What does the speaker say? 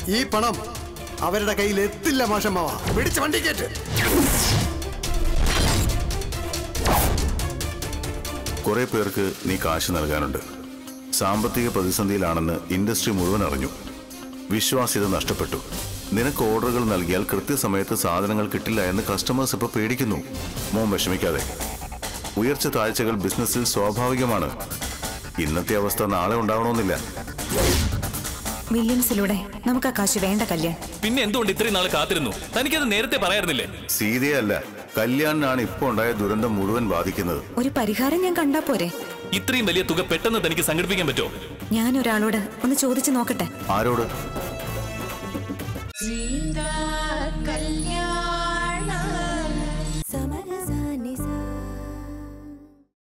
ഈ പണം അവരുടെ കയ്യിൽ എത്തില്ല മാഷമ്മാവ പിടിച്ച് വണ്ടി കയറ്റ് കുറെ പേർക്ക് നീ കാശ് നൽകാനുണ്ട് സാമ്പത്തിക പ്രതിസന്ധിയിലാണെന്ന് ഇൻഡസ്ട്രി മുഴുവൻ അറിഞ്ഞു വിശ്വാസ്യത നഷ്ടപ്പെട്ടു നിനക്ക് ഓർഡറുകൾ നൽകിയാൽ കൃത്യസമയത്ത് സാധനങ്ങൾ കിട്ടില്ല എന്ന് കസ്റ്റമേഴ്സ് ഇപ്പോൾ പേടിക്കുന്നു മോൻ വിഷമിക്കാതെ ഉയർച്ച താഴ്ചകൾ ബിസിനസ്സിൽ സ്വാഭാവികമാണ് ഇന്നത്തെ അവസ്ഥ നാളെ ഉണ്ടാവണമെന്നില്ല വില്യംസിലൂടെ നമുക്ക് ആ കാശ് വേണ്ട കല്യാൺ പിന്നെ എന്തുകൊണ്ട് ഇത്രയും നാൾ കാത്തിരുന്നു തനിക്കത് നേരത്തെ പറയായിരുന്നില്ലേ സീതയല്ല കല്യാണിനാണ് ഇപ്പോൾ ഉണ്ടായ ദുരന്തം മുഴുവൻ ബാധിക്കുന്നത് ഒരു പരിഹാരം ഞാൻ കണ്ടാ പോരെ ഇത്രയും വലിയ തുക പെട്ടെന്ന് തനിക്ക് സംഘടിപ്പിക്കാൻ പറ്റുമോ ഞാൻ ഒരാളോട് ഒന്ന് ചോദിച്ചു നോക്കട്ടെ ആരോട് Dreamed I